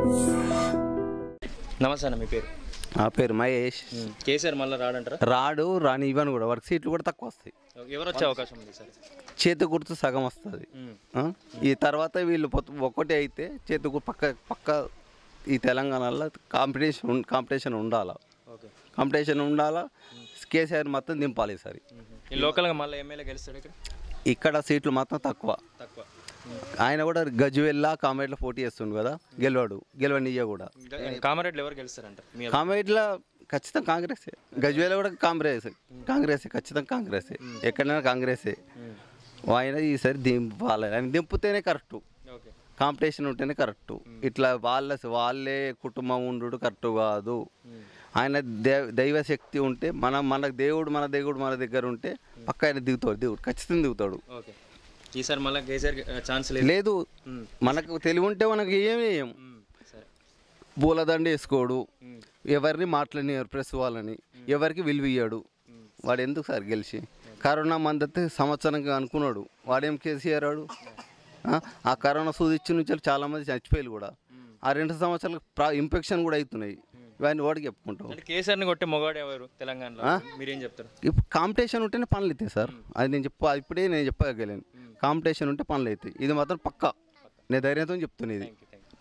నమస్తే అన్న మీ పేరు నా పేరు మహేష్ కేసీఆర్ మళ్ళీ రాడంటారా రాడు రాని ఇవ్వను కూడా వాడికి సీట్లు కూడా తక్కువ వస్తాయి ఎవరు వచ్చే అవకాశం ఉంది సార్ చేతి గుర్తు సగం వస్తుంది ఆ? ఈ తర్వాత వీళ్ళు పొత్తు- ఒక్కటే అయితే చేతి గుర్తు పక్క పక్క ఈ తెలంగాణలో కాంపిటీషన్ ఉం- కాంపిటీషన్ ఉండాలా ఓకే కాంపిటీషన్ ఉండాలా కేసీఆర్ మొత్తం దింపాలి ఈసారి ఈ లోకల్గా మళ్ళీ ఎమ్మెల్యే గెలుస్తాడు ఇక్కడ ఇక్కడ సీట్లు మాత్రం తక్కువ తక్కువ ఆయన కూడా గజ్వెల్లా కామెడీలో పోటీ చేస్తుండు కదా గెలవాడు గెలవనియ్య కూడా కామారెడ్డిలో ఎవరు గెలుస్తారంట మీ కామెడీలో ఖచ్చితంగా కాంగ్రెసే గజ్వేల్ కూడా కాంగ్రెస్ కాంగ్రెసే ఖచ్చితంగా కాంగ్రెసే ఎక్కడైనా కాంగ్రెసే ఆయన ఈసారి దింపాలి ఆయన దింపితేనే కరెక్టు ఓకే కాంపిటీషన్ ఉంటేనే కరెక్టు ఇట్లా వాళ్ళ వాళ్ళే కుటుంబం ఉండు కరెక్ట్ కాదు ఆయన దేవ దైవ శక్తి ఉంటే మన మన దేవుడు మన దేవుడు మన దగ్గర ఉంటే పక్క ఆయన దిగుతాడు దేవుడు ఖచ్చితంగా దిగుతాడు ఓకే ఈసారి మళ్ళీ కేసీఆర్ ఛాన్స్ లేదు లేదు మనకు తెలివి ఉంటే మనకి ఏమి వేయం మ్మ్. సరే పూలదండ వేసుకోడు ఎవరిని మాట్లాడినారు ప్రెస్ వాళ్ళని ఎవరికి విలువ ఇయ్యాడు వాడు ఎందుకు సార్ గెలిచి కరోనా మందతే సంవత్సరంగా అనుకున్నాడు వాడేం కేసీఆర్ వాడు ఆ? ఆ కరోనా సూదిచ్చి నుంచి చాలామంది చచ్చిపోయారు కూడా ఆ రెండు సంవత్సరాలకు ప్రా ఇన్ఫెక్షన్ కూడా అవుతున్నాయి ఇవన్నీ వాడికి చెప్పుకుంటాం అంటే కేసీఆర్ని కొట్టే మొగాడు ఎవరు తెలంగాణలో మీరేం చెప్తారు ఇప్పుడు కాంపిటీషన్ ఉంటేనే పనులు అవుతాయి సార్ అది నేను చెప్ప ఇప్పుడే నేను చెప్పగలను కాంపిటీషన్ ఉంటే పనులు అవుతాయి ఇది మాత్రం పక్కా నేను ధైర్యంతో చెప్తున్నా ఇది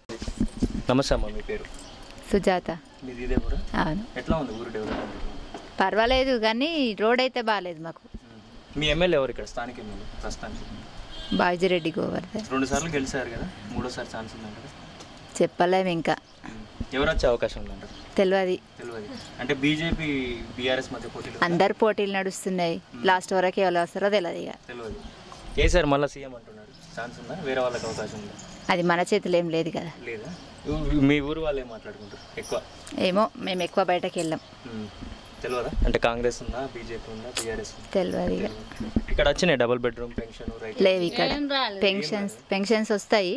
నమస్తే అమ్మ మీ పేరు సుజాత మీది ఇదే కూడా అవును ఎట్లా ఉంది ఊరు డెవలప్మెంట్ పర్వాలేదు కానీ రోడ్ అయితే బాగాలేదు మాకు మీ ఎమ్మెల్యే ఎవరు ఇక్కడ స్థానిక ఎమ్మెల్యే ప్రస్తుతానికి బాజిరెడ్డి గోవర్ధన్ రెండు సార్లు గెలిచారు కదా మూడోసారి ఛాన్స్ ఉందంటారు చెప్పలేము ఇంకా ఎవరు వచ్చే అవకాశం ఉందంటారు తెలియదు తెలియదు అంటే బీజేపీ బీఆర్ఎస్ మధ్య పోటీలు అందరు పోటీలు నడుస్తున్నాయి లాస్ట్ వరకు ఎవరు వస్తారో తెలియదు ఇక తెలియదు కేసీఆర్ మళ్ళీ సీఎం అంటున్నాడు ఛాన్స్ ఉందా వేరే వాళ్ళకి అవకాశం ఉందా అది మన చేతిలో ఏం లేదు కదా లేదా మీ ఊరు వాళ్ళు ఏం మాట్లాడుకుంటారు ఎక్కువ ఏమో మేము ఎక్కువ బయటకు వెళ్ళాం ఉమ్. తెలియదా అంటే కాంగ్రెస్ ఉందా బీజేపీ ఉందా బీఆర్ఎస్ ఉందా తెలియదు ఇక ఇక్కడ వచ్చినాయి డబుల్ బెడ్రూమ్ పెన్షన్ రైట్ లేవు ఇక్కడ పెన్షన్స్ పెన్షన్స్ వస్తాయి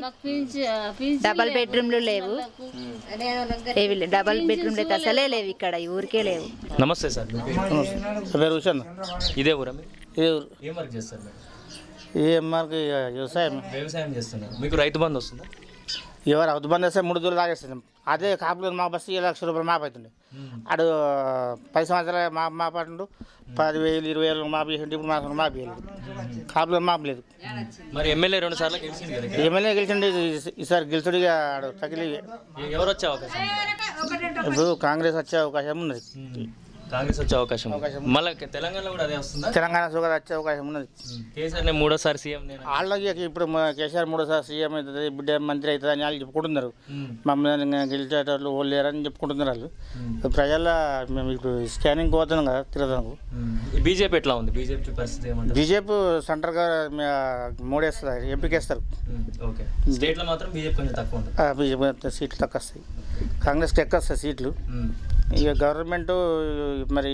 డబల్ బెడ్రూమ్లు లేవు ఏవి లేవు. డబల్ బెడ్రూమ్లు అయితే అసలే లేవు ఇక్కడ ఈ ఊరికే లేవు నమస్తే సార్ మీ పేరు? పేరు హుషన్ ఇదే ఊరా మీరు ఇది ఏం వర్క్ చేస్తారు మీరు ఈ మనకి వ్యవసాయం వ్యవసాయం చేస్తున్నారు మీకు రైతు బంధు వస్తుందా ఎవరు అవుతు బంద్ చేస్తే మూడు దూరం తాగేస్తుంది అదే కాపులు మా బస్సు ఏడు లక్షల రూపాయలు మాపు అవుతుండే అడు పది సంవత్సరాలు మా మాపాడు పది వేలు ఇరవై వేలు మాపు చేసిండు ఇప్పుడు మాకు మాపు చేయలేదు కాపులు మాపు లేదు మరి ఎమ్మెల్యే రెండు సార్లు గెలిచింది కదా ఇక్కడ. ఎమ్మెల్యే గెలిచిండు ఈ- ఈసారి గెలిచుడు ఇక ఆడు తగిలి ఎ- ఎవరు వచ్చే అవకాశం ఉంది? ఇప్పుడు కాంగ్రెస్ వచ్చే అవకాశం ఉన్నది కాంగ్రెస్ వచ్చే అవకాశం ఉంది. మళ్ళీ తెలంగాణలో కూడా అదే వస్తుందా తెలంగాణ సుగర్ వచ్చే అవకాశం ఉన్నది కేసీఆర్ నేను మూడోసారి సీఎం నేను వాళ్ళకి ఇక ఇప్పుడు మా కేసీఆర్ మూడోసారి సీఎం అవుతుంది బిడ్డ మంత్రి అవుతుంది అని వాళ్ళు చెప్పుకుంటున్నారు మమ్మల్ని గెలిచేటట్లు ఓళ్ళు లేరని చెప్పుకుంటున్నారు వాళ్ళు ప్రజల మేము ఇప్పుడు స్కానింగ్ పోతున్నాం కదా తిరుగుతాము బీజేపీ ఎట్లా ఉంది బీజేపీ పరిస్థితి ఏమంటారు బీజేపీ సెంటర్గా మూడేస్తారు ఎంపీకి వేస్తారు ఉమ్, ఓకే స్టేట్లో మాత్రం బీజేపీ కొంచెం తక్కువ ఉంది ఆ, బీజేపీ సీట్లు తక్కువ వస్తాయి కాంగ్రెస్కి ఎక్కువ వస్తాయి సీట్లు ఉమ్, ఇక గవర్నమెంట్ మరి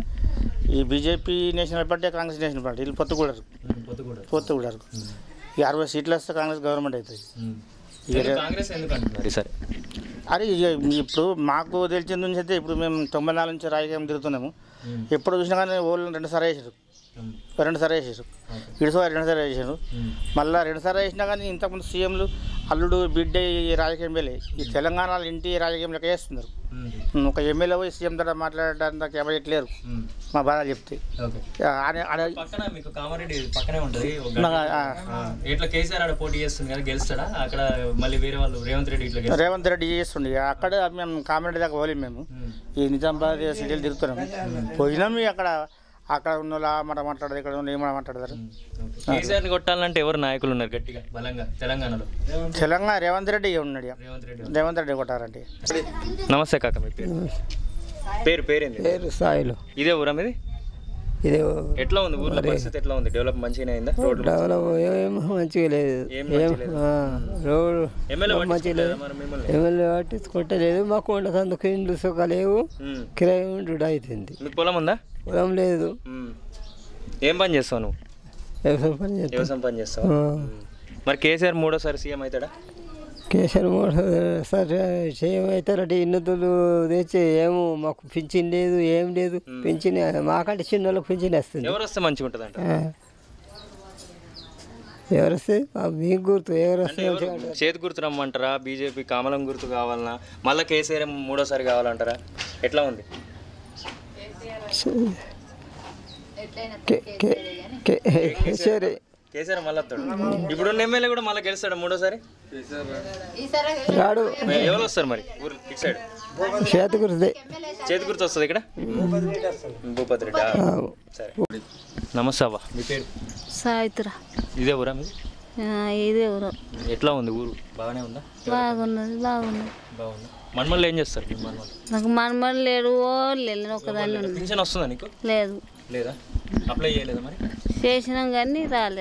ఈ BJP national party Congress national party వీళ్ళు పొత్తు కూడా ఉమ్, పొత్తుగూడెం. పొత్తు కూడా ఈ అరవై సీట్లు వస్తే కాంగ్రెస్ గవర్నమెంట్ అవుతుంది ఉమ్. ఎందుకు కాంగ్రెస్ ఎందుకు అంటున్నారు ఈసారి అరే ఇక ఇప్పుడు మాకు తెలిసిన నుంచి అయితే ఇప్పుడు మేము తొంభై నాలుగు నుంచి రాజకీయం తిరుగుతున్నాము ఎప్పుడు చూసినా కానీ ఓళ్ళు రెండు సార్లు వేసారు ఉమ్, రెండు సార్లు వేసారు ఇడుసారి రెండు సార్లు వేసారు ఉమ్, మళ్ళీ రెండు సార్లు వేసినా కానీ ఇంతకుముందు సీఎంలు అల్లుడు బిడ్డ ఈ రాజకీయం వెళ్ళే ఈ తెలంగాణలో ఇంటి రాజకీయం లెక్క చేస్తున్నారు ఉమ్, ఒక ఎమ్మెల్యే పోయి సీఎం దగ్గర మాట్లాడడానికి ఎవరు లేరు ఉమ్, మా బాధ చెప్తే ఓకే ఆడ- ఆడ పక్కన మీకు కామారెడ్డి పక్కనే ఉంటుంది ఒక మా- ఆ, ఆ, ఇట్లా కేసీఆర్ ఆడ పోటీ చేస్తుంది కదా గెలుస్తాడా అక్కడ మళ్ళీ వేరే వాళ్ళు రేవంత్ రెడ్డి ఇట్లా గెలుస్తాడా? రేవంత్ రెడ్డి చేస్తుండే అక్కడ మేము కామెంట్ దాకా పోలేము మేము ఉమ్, ఈ నిజామాబాద్ సిటీలు తిరుగుతున్నాము పోయినాం ఇక అక్కడ అక్కడ ఉన్న వాళ్ళు ఆ మాట మాట్లాడదు ఇక్కడ ఉన్న వాళ్ళు ఈ మాట మాట్లాడతారు ఓకే. కేసీఆర్ ని కొట్టాలంటే ఎవరు నాయకులు ఉన్నారు గట్టిగా బలంగా తెలంగాణలో తెలంగాణ రేవంత్ రెడ్డి ఉన్నాడు ఇక. రేవంత్ రెడ్డి రేవంత్ రెడ్డి కొట్టారంటే నమస్తే కాక మీ పేరు పేరు పేరేంది పేరు స్థాయిలో ఇదే ఊరా మీది ఇది ఎట్లా ఉంది ఊర్లో పరిస్థితి ఎట్లా ఉంది డెవలప్ మంచిగానే అయిందా రోడ్లు డెవలప్ ఏం మంచిగా లేదు ఏం ఏం మంచిగా లేదు. ఆ, రోడ్డు ఎమ్మెల్యే మంచిగా పట్టించుకోలేదా లేదు మరి మిమ్మల్ని ఎమ్మెల్యే పట్టించుకుంటలేదు మాకు ఉండకందుకు ఇండ్లు సుఖ లేవు ఉమ్. కిరాయి ఉండు అవుతుంది మీకు పొలం ఉందా పొలం లేదు ఉమ్. ఏం పని చేస్తావు నువ్వు వ్యవసాయం పని చేస్తాం వ్యవసాయం పని చేస్తావు ఆ. మరి కేసీఆర్ మూడోసారి సీఎం అవుతాడా కేసీఆర్ మోడీ సరే చేయమవుతారంటే ఇన్నతులు తెచ్చి ఏమో మాకు పింఛన్ లేదు ఏం లేదు పింఛన్ మాకంటే చిన్న వాళ్ళకి పింఛన్ వస్తుంది ఎవరు వస్తే మంచిగా ఉంటుంది అంట ఆ. ఎవరు వస్తే ఆ మీకు గుర్తు ఎవరు అంటే వస్తే ఎవరు చేతి గుర్తు రమ్మంటారా బీజేపీ కమలం గుర్తు కావాలన్నా మళ్ళీ కేసీఆర్ ఏమో మూడోసారి కావాలంటారా ఎట్లా ఉంది సరే కేసీఆర్ మళ్ళీ వస్తాడు ఇప్పుడున్న ఎమ్మెల్యే కూడా మళ్ళీ గెలుస్తాడు మూడోసారి రాడు ఎవరు వస్తారు మరి ఊరు ఇటు సైడ్ చేతి గుర్తే చేతి గుర్తు వస్తుంది ఇక్కడ భూపతి రెడ్డి సరే నమస్తే అవ్వ మీ పేరు సాయిత్ర ఇదే ఊరా మీది ఇది ఎవరు ఎట్లా ఉంది ఊరు బాగానే ఉందా బాగున్నది బాగున్నది బాగుంది మన్మల్ని ఏం చేస్తారు మీ మన్మల్ని నాకు మనమని లేడు ఓ లేని ఒకదాన్ని ఉంది పింఛన్ వస్తుందా నీకు లేదు లేదా అప్లై చేయలేదా మరి చేసినాం కానీ రాలేదు